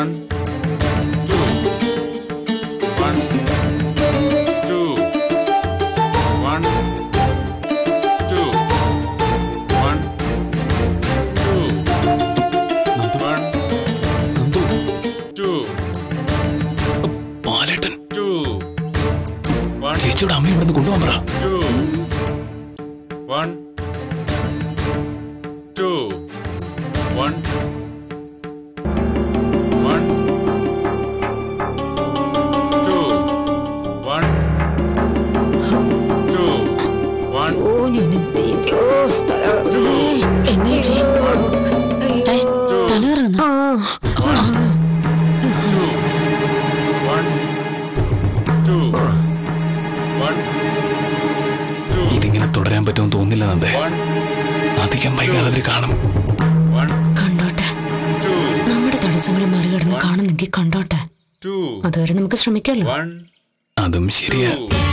One, two. One, two. One, two. One, two. One, Nandu two. ബാലേട്ടൻ Two. One, ചേച്ചിയുടെ അമ്മ ഇവിടെ നിന്ന് കൊണ്ടുപോകാൻ പറ two. One, two. One, one, two. One, two. One, ഓ ഞാൻ എന്തെയ്യോ സ്ഥലം എന്നാ ചേച്ചി ഏ, തലകറങ്ങുന്ന two. One, two. One, two. ഇതിങ്ങനെ തുടരാൻ പറ്റുമെന്ന് തോന്നില്ല നന്ദേ One, അധികം വൈകാതെ അവര് കാണും one, കണ്ടോട്ടെ two. നമ്മുടെ തടസ്സങ്ങൾ മറികടന്ന് കാണുന്നെങ്കിൽ കണ്ടോട്ടെ Two. അതുവരെ നമുക്ക് ശ്രമിക്കാമല്ലോ One, അതും ശരിയാ two.